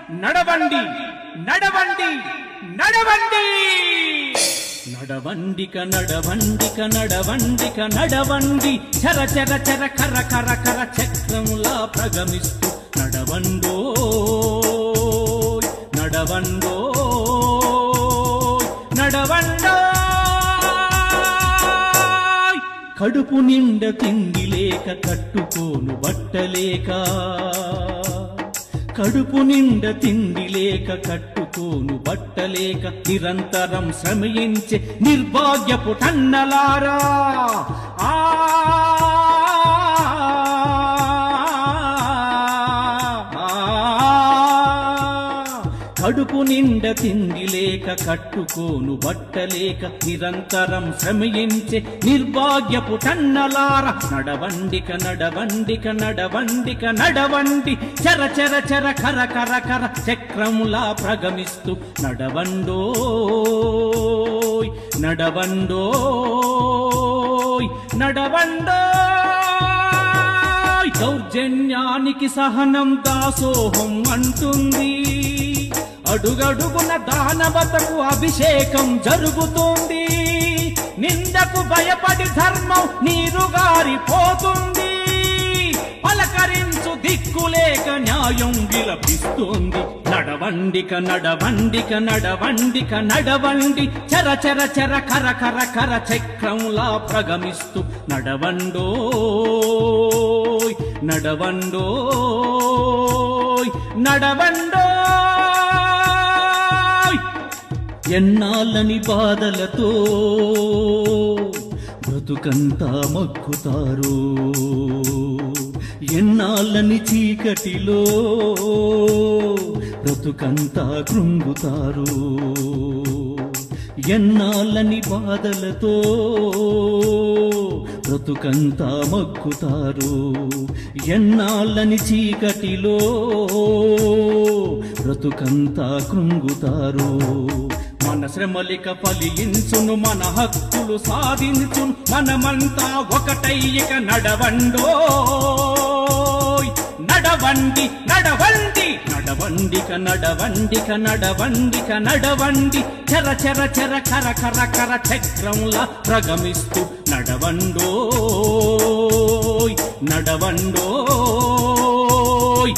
నడవండి నడవండి నడవండి నడవండిక నడవండిక నడవండిక నడవండి చర చర చర కర కర కర చక్రములా ప్రగమిస్తూ నడవండో నడవండో నడవండో కడుపు నిండ తిండి లేక కట్టుకోను బట్టలేక కడుపు నిండ తిండి లేక కట్టుకోను బట్టలేక నిరంతరం శ్రమించే నిర్భాగ్యపు టన్నలారా ఆ కడుపు నిండ తిండి లేక కట్టుకోను బట్టలేక నిరంతరం శ్రమించే నిర్భాగ్యపు టన్నలార నడవండిక నడవండిక నడవండిక నడవండి చర చర చర కర కర కర చక్రములా ప్రగమిస్తూ నడవండోయ్ నడవండోయ్ నడవండోయ్ దౌర్జన్యానికి సహనం దాసోహం అంటుంది అడుగడుగున దానవతకు అభిషేకం జరుగుతుంది నిందకు భయపడి ధర్మం నీరుగారిపోతుంది పలకరించు దిక్కులేక న్యాయం విలపిస్తుంది నడవండిక నడవండిక నడవండిక నడవండి చర చర చర కర కర కర చక్రంలా ప్రగమిస్తూ నడవండోయ్ నడవండోయ్ నడవండోయ్ ఎన్నాళ్ళని బాధలతో బ్రతుకంతా మక్కుతారు ఎన్నాళ్ళని చీకటిలో బ్రతుకంతా కృంగుతారు ఎన్నాళ్ళని బాధలతో బ్రతుకంతా మక్కుతారు ఎన్నాళ్ళని చీకటిలో బ్రతుకంతా కృంగుతారు మన శ్రమలిక ఫలించును మన హక్కులు సాధించును మనమంతా ఒకటై ఇక నడవండోయ్ నడవండి నడవండి నడవండిక నడవండిక నడవండిక నడవండి చర చర చర కర కర కర చక్రంలా ప్రగమిస్తూ నడవండోయ్ నడవండోయ్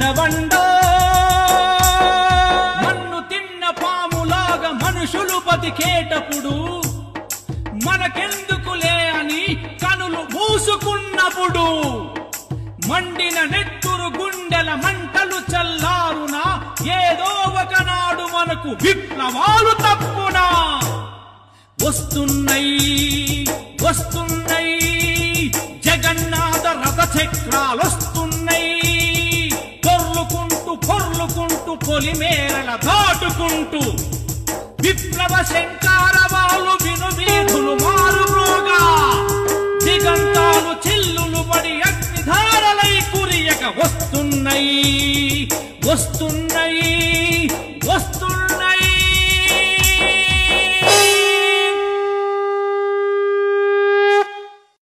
నడవండోయ్ మన్ను తిన్న పాములాగా మనుషులు బతికేటప్పుడు మనకెందుకులే అని కనులు మూసుకున్నప్పుడు మండిన నెత్తురు గుండెల మంటలు చల్లారునా ఏదో ఒకనాడు మనకు విప్లవాలు తప్పునా వస్తున్నాయి వస్తున్నాయి జగన్నాథ రథ చక్రాలు వస్తున్నాయి పొర్లుకుంటూ పొర్లుకుంటూ పొలిమేరల దాటుకుంటూ విప్లవ శంకారవాలు విను వీధులు మారుమోగా దిగంతాలు చిల్లులు పడి అగ్నిధారలై కురియక వస్తున్నాయి వస్తున్నాయి